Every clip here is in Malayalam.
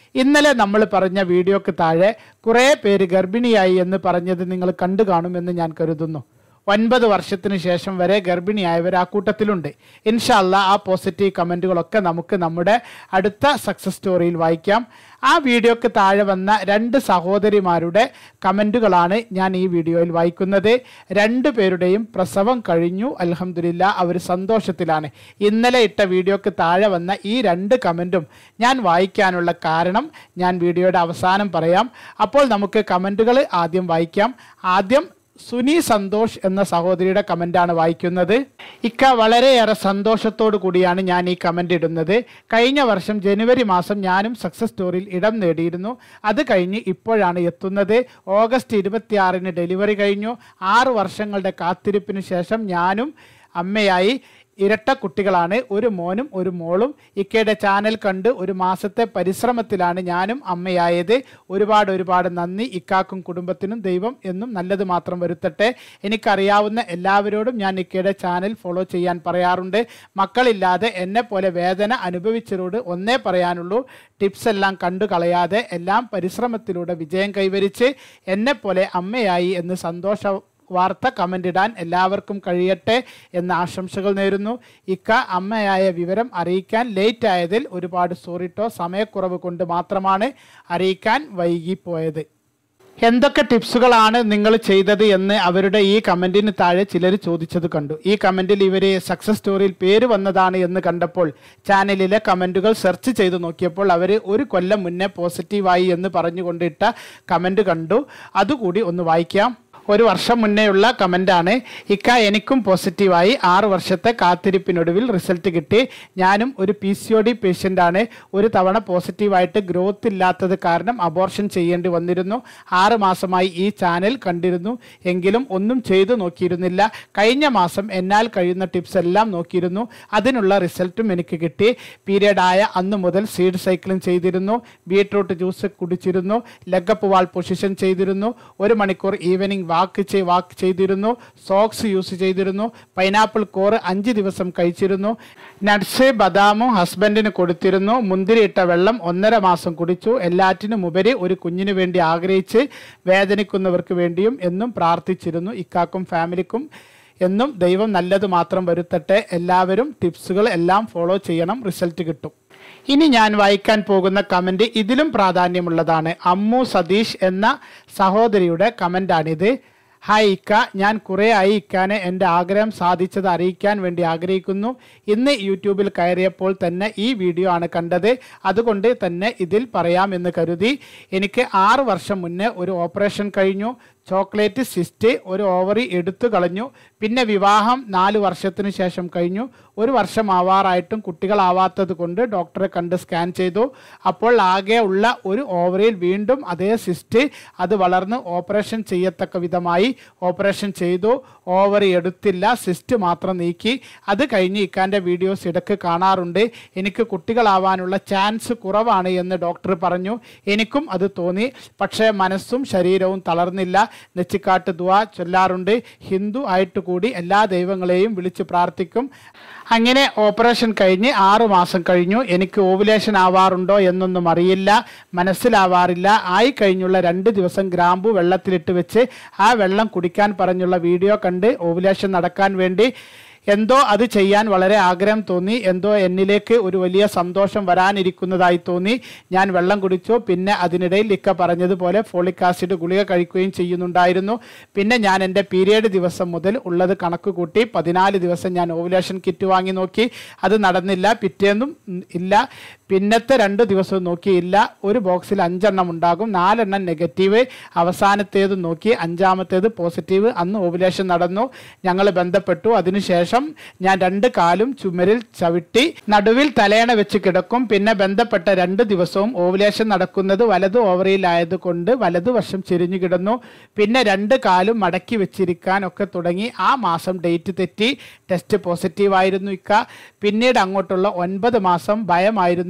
ഇന്നലെ നമ്മൾ പറഞ്ഞ വീഡിയോക്ക് താഴെ കുറേ പേര് ഗർഭിണിയായി എന്ന് പറഞ്ഞത് നിങ്ങൾ കണ്ടു കാണുമെന്ന് ഞാൻ കരുതുന്നു ഒൻപത് വർഷത്തിന് ശേഷം വരെ ഗർഭിണിയായവർ ആ കൂട്ടത്തിലുണ്ട് ഇൻഷല്ല ആ പോസിറ്റീവ് കമൻറ്റുകളൊക്കെ നമുക്ക് നമ്മുടെ അടുത്ത സക്സസ് സ്റ്റോറിയിൽ വായിക്കാം ആ വീഡിയോക്ക് താഴെ വന്ന രണ്ട് സഹോദരിമാരുടെ കമൻറ്റുകളാണ് ഞാൻ ഈ വീഡിയോയിൽ വായിക്കുന്നത് രണ്ടു പേരുടെയും പ്രസവം കഴിഞ്ഞു അലഹമില്ല അവർ സന്തോഷത്തിലാണ് ഇന്നലെ ഇട്ട വീഡിയോക്ക് താഴെ വന്ന ഈ രണ്ട് കമൻറ്റും ഞാൻ വായിക്കാനുള്ള കാരണം ഞാൻ വീഡിയോയുടെ അവസാനം പറയാം അപ്പോൾ നമുക്ക് കമൻറ്റുകൾ ആദ്യം വായിക്കാം ആദ്യം സുനി സന്തോഷ് എന്ന സഹോദരിയുടെ കമൻ്റാണ് വായിക്കുന്നത് ഇക്ക വളരെയേറെ സന്തോഷത്തോടു കൂടിയാണ് ഞാൻ ഈ കമൻ്റ് ഇടുന്നത് കഴിഞ്ഞ വർഷം ജനുവരി മാസം ഞാനും സക്സസ് സ്റ്റോറിയിൽ ഇടം നേടിയിരുന്നു അത് കഴിഞ്ഞ് ഇപ്പോഴാണ് എത്തുന്നത് ഓഗസ്റ്റ് ഇരുപത്തിയാറിന് ഡെലിവറി കഴിഞ്ഞു ആറ് വർഷങ്ങളുടെ കാത്തിരിപ്പിന് ശേഷം ഞാനും അമ്മയായി ഇരട്ട കുട്ടികളാണ് ഒരു മോനും ഒരു മോളും ഇക്കയുടെ ചാനൽ കണ്ട് ഒരു മാസത്തെ പരിശ്രമത്തിലാണ് ഞാനും അമ്മയായത് ഒരുപാട് ഒരുപാട് നന്ദി ഇക്കാക്കും കുടുംബത്തിനും ദൈവം എന്നും നല്ലത് മാത്രം വരുത്തട്ടെ എനിക്കറിയാവുന്ന എല്ലാവരോടും ഞാൻ ഇക്കയുടെ ചാനൽ ഫോളോ ചെയ്യാൻ പറയാറുണ്ട് മക്കളില്ലാതെ എന്നെ പോലെ വേദന അനുഭവിച്ചവരോട് ഒന്നേ പറയാനുള്ളൂ ടിപ്സ് എല്ലാം കണ്ടു കളയാതെ എല്ലാം പരിശ്രമത്തിലൂടെ വിജയം കൈവരിച്ച് എന്നെപ്പോലെ അമ്മയായി എന്ന് സന്തോഷ വാർത്ത കമൻ്റ് ഇടാൻ എല്ലാവർക്കും കഴിയട്ടെ എന്ന ആശംസകൾ നേരുന്നു ഇക്ക അമ്മയായ വിവരം അറിയിക്കാൻ ലേറ്റ് ആയതിൽ ഒരുപാട് സോറിട്ടോ സമയക്കുറവ് കൊണ്ട് മാത്രമാണ് അറിയിക്കാൻ വൈകിപ്പോയത് എന്തൊക്കെ ടിപ്സുകളാണ് നിങ്ങൾ ചെയ്തത് എന്ന് അവരുടെ ഈ കമൻറ്റിന് താഴെ ചിലർ ചോദിച്ചത് കണ്ടു ഈ കമൻറ്റിൽ ഇവർ സക്സസ് സ്റ്റോറിയിൽ പേര് വന്നതാണ് എന്ന് കണ്ടപ്പോൾ ചാനലിലെ കമൻറ്റുകൾ സെർച്ച് ചെയ്ത് നോക്കിയപ്പോൾ അവർ ഒരു കൊല്ലം മുന്നേ പോസിറ്റീവായി എന്ന് പറഞ്ഞുകൊണ്ടിട്ട കമൻറ്റ് കണ്ടു അതുകൂടി ഒന്ന് വായിക്കാം ഒരു വർഷം മുന്നേയുള്ള കമൻ്റാണ് ഇക്ക എനിക്കും പോസിറ്റീവായി ആറ് വർഷത്തെ കാത്തിരിപ്പിനൊടുവിൽ റിസൾട്ട് കിട്ടി ഞാനും ഒരു പി സി ഒ ഡി പേഷ്യൻ്റാണ് ഒരു തവണ പോസിറ്റീവായിട്ട് ഗ്രോത്ത് ഇല്ലാത്തത് കാരണം അബോർഷൻ ചെയ്യേണ്ടി വന്നിരുന്നു ആറ് മാസമായി ഈ ചാനൽ കണ്ടിരുന്നു എങ്കിലും ഒന്നും ചെയ്തു നോക്കിയിരുന്നില്ല കഴിഞ്ഞ മാസം എന്നാൽ കഴിയുന്ന ടിപ്സ് എല്ലാം നോക്കിയിരുന്നു അതിനുള്ള റിസൾട്ടും എനിക്ക് കിട്ടി പീരിയഡ് ആയ അന്ന് മുതൽ സീഡ് സൈക്ലിംഗ് ചെയ്തിരുന്നു ബീട്രൂട്ട് ജ്യൂസ് കുടിച്ചിരുന്നു ലെഗപ്പ് വാൾ പൊസിഷൻ ചെയ്തിരുന്നു ഒരു മണിക്കൂർ ഈവനിങ് വാക്ക് ചെയ് വാക്ക് ചെയ്തിരുന്നു സോക്സ് യൂസ് ചെയ്തിരുന്നു പൈനാപ്പിൾ കോറ് അഞ്ച് ദിവസം കഴിച്ചിരുന്നു നട്ട്സ് ബദാമും ഹസ്ബൻഡിന് കൊടുത്തിരുന്നു മുന്തിരിയിട്ട വെള്ളം ഒന്നര മാസം കുടിച്ചു എല്ലാറ്റിനും ഉപരി ഒരു കുഞ്ഞിനു വേണ്ടി ആഗ്രഹിച്ച് വേദനിക്കുന്നവർക്ക് വേണ്ടിയും എന്നും പ്രാർത്ഥിച്ചിരുന്നു ഇക്കാക്കും ഫാമിലിക്കും എന്നും ദൈവം നല്ലത് മാത്രം വരുത്തട്ടെ എല്ലാവരും ടിപ്സുകൾ എല്ലാം ഫോളോ ചെയ്യണം റിസൾട്ട് കിട്ടും ഇനി ഞാൻ വായിക്കാൻ പോകുന്ന കമൻറ്റ് ഇതിലും പ്രാധാന്യമുള്ളതാണ് അമ്മു സതീഷ് എന്ന സഹോദരിയുടെ കമൻ്റാണിത് ഹായ് ഇക്ക ഞാൻ കുറേ ആയി ഇക്കാനെ എൻ്റെ ആഗ്രഹം സാധിച്ചത് അറിയിക്കാൻ വേണ്ടി ആഗ്രഹിക്കുന്നു ഇന്ന് യൂട്യൂബിൽ കയറിയപ്പോൾ തന്നെ ഈ വീഡിയോ ആണ് കണ്ടത് അതുകൊണ്ട് തന്നെ ഇതിൽ പറയാമെന്ന് കരുതി എനിക്ക് ആറ് വർഷം മുന്നേ ഒരു ഓപ്പറേഷൻ കഴിഞ്ഞു ചോക്ലേറ്റ് സിസ്റ്റ് ഒരു ഓവറി എടുത്തു കളഞ്ഞു പിന്നെ വിവാഹം നാല് വർഷത്തിന് ശേഷം കഴിഞ്ഞു ഒരു വർഷം ആവാറായിട്ടും കുട്ടികളാവാത്തത് കൊണ്ട് ഡോക്ടറെ കണ്ട് സ്കാൻ ചെയ്തു അപ്പോൾ ആകെ ഉള്ള ഒരു ഓവറിയിൽ വീണ്ടും അതേ സിസ്റ്റ് അത് വളർന്ന് ഓപ്പറേഷൻ ചെയ്യത്തക്ക വിധമായി ഓപ്പറേഷൻ ചെയ്തു ഓവറി എടുത്തില്ല സിസ്റ്റ് മാത്രം നീക്കി അത് കഴിഞ്ഞ് ഇക്കാൻ്റെ വീഡിയോസ് ഇടയ്ക്ക് കാണാറുണ്ട് എനിക്ക് കുട്ടികളാവാനുള്ള ചാൻസ് കുറവാണ് എന്ന് ഡോക്ടർ പറഞ്ഞു എനിക്കും അത് തോന്നി പക്ഷേ മനസ്സും ശരീരവും തളർന്നില്ല നെച്ചിക്കാട്ട് ദുവ ചൊല്ലാറുണ്ട് ഹിന്ദു ആയിട്ട് കൂടി എല്ലാ ദൈവങ്ങളെയും വിളിച്ച് പ്രാർത്ഥിക്കും അങ്ങനെ ഓപ്പറേഷൻ കഴിഞ്ഞ് ആറു മാസം കഴിഞ്ഞു എനിക്ക് ഓവുലേഷൻ ആവാറുണ്ടോ എന്നൊന്നും അറിയില്ല മനസ്സിലാവാറില്ല ആയി കഴിഞ്ഞുള്ള രണ്ട് ദിവസം ഗ്രാമ്പു വെള്ളത്തിലിട്ട് വെച്ച് ആ വെള്ളം കുടിക്കാൻ പറഞ്ഞുള്ള വീഡിയോ കണ്ട് ഓവുലേഷൻ നടക്കാൻ വേണ്ടി എന്തോ അത് ചെയ്യാൻ വളരെ ആഗ്രഹം തോന്നി എന്തോ എന്നിലേക്ക് ഒരു വലിയ സന്തോഷം വരാനിരിക്കുന്നതായി തോന്നി ഞാൻ വെള്ളം കുടിച്ചു പിന്നെ അതിനിടയിൽ ഇക്ക പറഞ്ഞതുപോലെ ഫോളിക് ആസിഡ് ഗുളിക കഴിക്കുകയും ചെയ്യുന്നുണ്ടായിരുന്നു പിന്നെ ഞാൻ എൻ്റെ പീരിയഡ് ദിവസം മുതൽ ഉള്ളത് കണക്ക് കൂട്ടി പതിനാല് ദിവസം ഞാൻ ഓവുലേഷൻ കിറ്റ് വാങ്ങി നോക്കി അത് നടന്നില്ല പിറ്റേന്നും ഉം, ഇല്ല പിന്നത്തെ രണ്ട് ദിവസവും നോക്കിയില്ല ഒരു ബോക്സിൽ അഞ്ചെണ്ണം ഉണ്ടാകും നാലെണ്ണം നെഗറ്റീവ് അവസാനത്തേത് നോക്കി അഞ്ചാമത്തേത് പോസിറ്റീവ് അന്ന് ഓവുലേഷൻ നടന്നു ഞങ്ങൾ ബന്ധപ്പെട്ടു അതിനുശേഷം ഞാൻ രണ്ട് കാലും ചുമരിൽ ചവിട്ടി നടുവിൽ തലയണ വെച്ച് കിടക്കും പിന്നെ ബന്ധപ്പെട്ട രണ്ട് ദിവസവും ഓവുലേഷൻ നടക്കുന്നത് വലത് ഓവറിയിലായത് കൊണ്ട് വലതുവശം ചെരിഞ്ഞു കിടന്നു പിന്നെ രണ്ട് കാലും മടക്കി വെച്ചിരിക്കാൻ ഒക്കെ തുടങ്ങി ആ മാസം ഡേറ്റ് തെറ്റി ടെസ്റ്റ് പോസിറ്റീവ് ആയിരുന്നു ഇക്ക പിന്നീട് അങ്ങോട്ടുള്ള ഒൻപത് മാസം ഭയമായിരുന്നു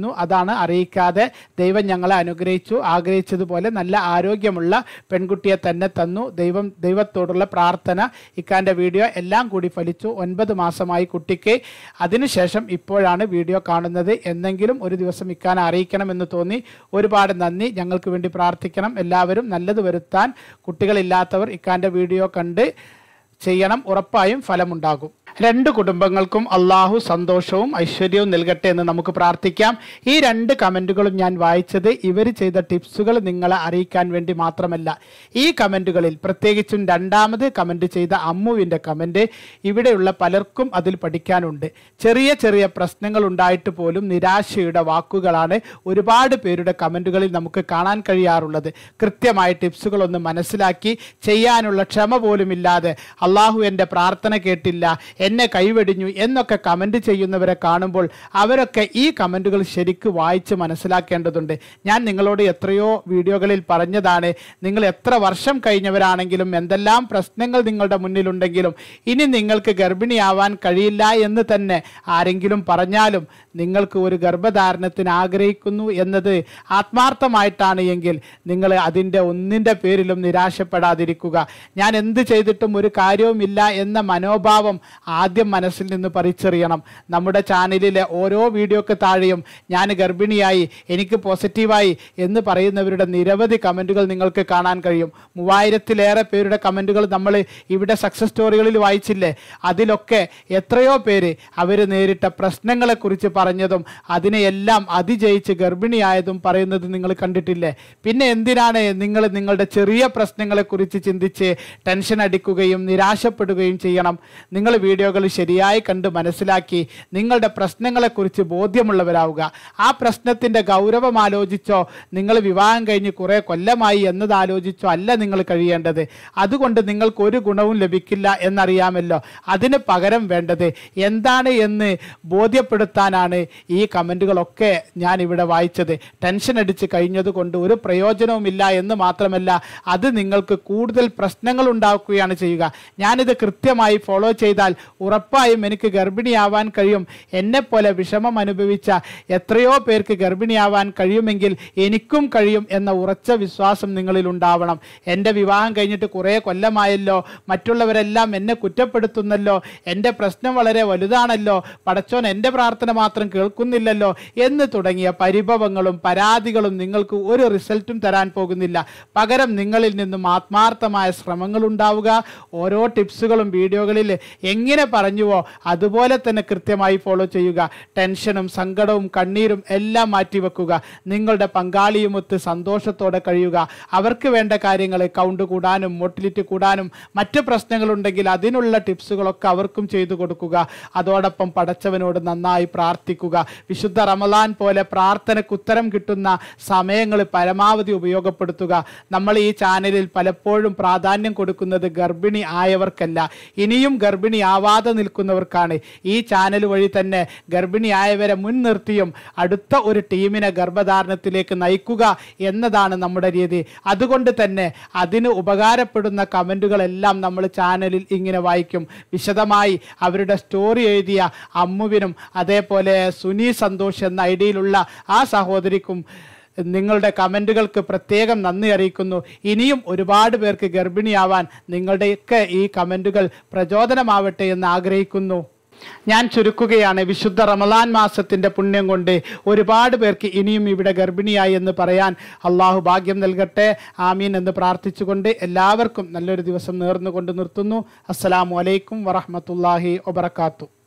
ഉണ്ടായിരുന്നു അതാണ് അറിയിക്കാതെ ദൈവം ഞങ്ങളെ അനുഗ്രഹിച്ചു ആഗ്രഹിച്ചതുപോലെ നല്ല ആരോഗ്യമുള്ള പെൺകുട്ടിയെ തന്നെ തന്നു ദൈവം ദൈവത്തോടുള്ള പ്രാർത്ഥന ഇക്കാൻ്റെ വീഡിയോ എല്ലാം കൂടി ഫലിച്ചു ഒൻപത് മാസമായി കുട്ടിക്ക് അതിനുശേഷം ഇപ്പോഴാണ് വീഡിയോ കാണുന്നത് എന്നെങ്കിലും ഒരു ദിവസം ഇക്കാൻ അറിയിക്കണമെന്ന് തോന്നി ഒരുപാട് നന്ദി ഞങ്ങൾക്ക് വേണ്ടി പ്രാർത്ഥിക്കണം എല്ലാവരും നല്ലത് വരുത്താൻ കുട്ടികളില്ലാത്തവർ ഇക്കാൻ്റെ വീഡിയോ കണ്ട് ചെയ്യണം ഉറപ്പായും ഫലമുണ്ടാകും രണ്ട് കുടുംബങ്ങൾക്കും അള്ളാഹു സന്തോഷവും ഐശ്വര്യവും നൽകട്ടെ എന്ന് നമുക്ക് പ്രാർത്ഥിക്കാം ഈ രണ്ട് കമൻറ്റുകളും ഞാൻ വായിച്ചത് ഇവർ ചെയ്ത ടിപ്സുകൾ നിങ്ങളെ അറിയിക്കാൻ വേണ്ടി മാത്രമല്ല ഈ കമൻറ്റുകളിൽ പ്രത്യേകിച്ചും രണ്ടാമത് കമൻറ്റ് ചെയ്ത അമ്മുവിൻ്റെ കമൻറ്റ് ഇവിടെയുള്ള പലർക്കും അതിൽ പഠിക്കാനുണ്ട് ചെറിയ ചെറിയ പ്രശ്നങ്ങൾ ഉണ്ടായിട്ട് പോലും നിരാശയുടെ വാക്കുകളാണ് ഒരുപാട് പേരുടെ കമൻറ്റുകളിൽ നമുക്ക് കാണാൻ കഴിയാറുള്ളത് കൃത്യമായ ടിപ്സുകളൊന്ന് മനസ്സിലാക്കി ചെയ്യാനുള്ള ക്ഷമ പോലുമില്ലാതെ അള്ളാഹു എൻ്റെ പ്രാർത്ഥന കേട്ടില്ല എന്നെ കൈവെടിഞ്ഞു എന്നൊക്കെ കമൻറ്റ് ചെയ്യുന്നവരെ കാണുമ്പോൾ അവരൊക്കെ ഈ കമൻറ്റുകൾ ശരിക്ക് വായിച്ച് മനസ്സിലാക്കേണ്ടതുണ്ട് ഞാൻ നിങ്ങളോട് എത്രയോ വീഡിയോകളിൽ പറഞ്ഞതാണ് നിങ്ങൾ എത്ര വർഷം കഴിഞ്ഞവരാണെങ്കിലും എന്തെല്ലാം പ്രശ്നങ്ങൾ നിങ്ങളുടെ മുന്നിലുണ്ടെങ്കിലും ഇനി നിങ്ങൾക്ക് ഗർഭിണിയാവാൻ കഴിയില്ല എന്ന് തന്നെ ആരെങ്കിലും പറഞ്ഞാലും നിങ്ങൾക്ക് ഒരു ഗർഭധാരണത്തിന് ആഗ്രഹിക്കുന്നു എന്നത് ആത്മാർത്ഥമായിട്ടാണ് എങ്കിൽ നിങ്ങൾ അതിൻ്റെ ഒന്നിൻ്റെ പേരിലും നിരാശപ്പെടാതിരിക്കുക ഞാൻ എന്ത് ചെയ്തിട്ടും ഒരു കാര്യവുമില്ല എന്ന മനോഭാവം ആദ്യം മനസ്സിൽ നിന്ന് പറിച്ചെറിയണം നമ്മുടെ ചാനലിലെ ഓരോ വീഡിയോക്ക് താഴെയും ഞാൻ ഗർഭിണിയായി എനിക്ക് പോസിറ്റീവായി എന്ന് പറയുന്നവരുടെ നിരവധി കമൻറ്റുകൾ നിങ്ങൾക്ക് കാണാൻ കഴിയും മൂവായിരത്തിലേറെ പേരുടെ കമൻറ്റുകൾ നമ്മൾ ഇവിടെ സക്സസ് സ്റ്റോറികളിൽ വായിച്ചില്ലേ അതിലൊക്കെ എത്രയോ പേര് അവർ നേരിട്ട പ്രശ്നങ്ങളെക്കുറിച്ച് പറഞ്ഞതും അതിനെയെല്ലാം അതിജയിച്ച് ഗർഭിണിയായതും പറയുന്നത് നിങ്ങൾ കണ്ടിട്ടില്ലേ പിന്നെ എന്തിനാണ് നിങ്ങൾ നിങ്ങളുടെ ചെറിയ പ്രശ്നങ്ങളെക്കുറിച്ച് ചിന്തിച്ച് ടെൻഷൻ അടിക്കുകയും നിരാശപ്പെടുകയും ചെയ്യണം നിങ്ങൾ വീഡിയോകൾ ശരിയായി കണ്ട് മനസ്സിലാക്കി നിങ്ങളുടെ പ്രശ്നങ്ങളെക്കുറിച്ച് ബോധ്യമുള്ളവരാവുക ആ പ്രശ്നത്തിൻ്റെ ഗൗരവം ആലോചിച്ചോ നിങ്ങൾ വിവാഹം കഴിഞ്ഞ് കുറേ കൊല്ലമായി എന്നത് ആലോചിച്ചോ അല്ല നിങ്ങൾ കഴിയേണ്ടത് അതുകൊണ്ട് നിങ്ങൾക്ക് ഒരു ഗുണവും ലഭിക്കില്ല എന്നറിയാമല്ലോ അതിന് പകരം വേണ്ടത് എന്താണ് എന്ന് ബോധ്യപ്പെടുത്താനാണ് ഈ കമൻറ്റുകളൊക്കെ ഞാൻ ഇവിടെ വായിച്ചത് ടെൻഷൻ അടിച്ച് കഴിഞ്ഞതുകൊണ്ട് ഒരു പ്രയോജനവുമില്ല എന്ന് മാത്രമല്ല അത് നിങ്ങൾക്ക് കൂടുതൽ പ്രശ്നങ്ങൾ ഉണ്ടാക്കുകയാണ് ചെയ്യുക ഞാനിത് കൃത്യമായി ഫോളോ ചെയ്താൽ ഉറപ്പായും എനിക്ക് ഗർഭിണിയാവാൻ കഴിയും എന്നെപ്പോലെ വിഷമം അനുഭവിച്ച എത്രയോ പേർക്ക് ഗർഭിണിയാവാൻ കഴിയുമെങ്കിൽ എനിക്കും കഴിയും എന്ന ഉറച്ച വിശ്വാസം നിങ്ങളിൽ ഉണ്ടാവണം എൻ്റെ വിവാഹം കഴിഞ്ഞിട്ട് കുറേ കൊല്ലമായല്ലോ മറ്റുള്ളവരെല്ലാം എന്നെ കുറ്റപ്പെടുത്തുന്നല്ലോ എൻ്റെ പ്രശ്നം വളരെ വലുതാണല്ലോ പടച്ചോൻ എൻ്റെ പ്രാർത്ഥന മാത്രം കേൾക്കുന്നില്ലല്ലോ എന്ന് തുടങ്ങിയ പരിഭവങ്ങളും പരാതികളും നിങ്ങൾക്ക് ഒരു റിസൾട്ടും തരാൻ പോകുന്നില്ല പകരം നിങ്ങളിൽ നിന്നും ആത്മാർത്ഥമായ ശ്രമങ്ങൾ ഉണ്ടാവുക ഓരോ ടിപ്സുകളും വീഡിയോകളിൽ എങ്ങനെ പറഞ്ഞുവോ അതുപോലെ തന്നെ കൃത്യമായി ഫോളോ ചെയ്യുക ടെൻഷനും സങ്കടവും കണ്ണീരും എല്ലാം മാറ്റിവെക്കുക നിങ്ങളുടെ പങ്കാളിയുമൊത്ത് സന്തോഷത്തോടെ കഴിയുക അവർക്ക് വേണ്ട കാര്യങ്ങൾ കൗണ്ട് കൂടാനും മോട്ടിലിറ്റി കൂടാനും മറ്റ് പ്രശ്നങ്ങളുണ്ടെങ്കിൽ അതിനുള്ള ടിപ്സുകളൊക്കെ അവർക്കും ചെയ്തു കൊടുക്കുക അതോടൊപ്പം പടച്ചവനോട് നന്നായി പ്രാർത്ഥിക്കുക വിശുദ്ധ റമലാൻ പോലെ പ്രാർത്ഥനയ്ക്ക് ഉത്തരം കിട്ടുന്ന സമയങ്ങൾ പരമാവധി ഉപയോഗപ്പെടുത്തുക നമ്മൾ ഈ ചാനലിൽ പലപ്പോഴും പ്രാധാന്യം കൊടുക്കുന്നത് ഗർഭിണി ആയവർക്കല്ല ഇനിയും ഗർഭിണി ആവാതെ നിൽക്കുന്നവർക്കാണ് ഈ ചാനൽ വഴി തന്നെ ഗർഭിണി ആയവരെ മുൻനിർത്തിയും അടുത്ത ഒരു ടീമിനെ ഗർഭധാരണത്തിലേക്ക് നയിക്കുക എന്നതാണ് നമ്മുടെ രീതി അതുകൊണ്ട് തന്നെ അതിന് ഉപകാരപ്പെടുന്ന കമൻറ്റുകളെല്ലാം നമ്മൾ ചാനലിൽ ഇങ്ങനെ വായിക്കും വിശദമായി അവരുടെ സ്റ്റോറി എഴുതിയ അമ്മുവിനും അതേപോലെ സുനി സന്തോഷ് എന്ന ഐഡിയിലുള്ള ആ സഹോദരിക്കും നിങ്ങളുടെ കമൻറ്റുകൾക്ക് പ്രത്യേകം നന്ദി അറിയിക്കുന്നു ഇനിയും ഒരുപാട് പേർക്ക് ഗർഭിണിയാവാൻ നിങ്ങളുടെയൊക്കെ ഈ കമൻറ്റുകൾ പ്രചോദനമാവട്ടെ എന്ന് ആഗ്രഹിക്കുന്നു ഞാൻ ചുരുക്കുകയാണ് വിശുദ്ധ റമലാൻ മാസത്തിന്റെ പുണ്യം കൊണ്ട് ഒരുപാട് പേർക്ക് ഇനിയും ഇവിടെ ഗർഭിണിയായി എന്ന് പറയാൻ അള്ളാഹു ഭാഗ്യം നൽകട്ടെ ആമീൻ എന്ന് പ്രാർത്ഥിച്ചുകൊണ്ട് എല്ലാവർക്കും നല്ലൊരു ദിവസം നേർന്നുകൊണ്ട് നിർത്തുന്നു അസ്സലാമു അലൈക്കും വറഹമത്തല്ലാഹി വബർക്കാത്തു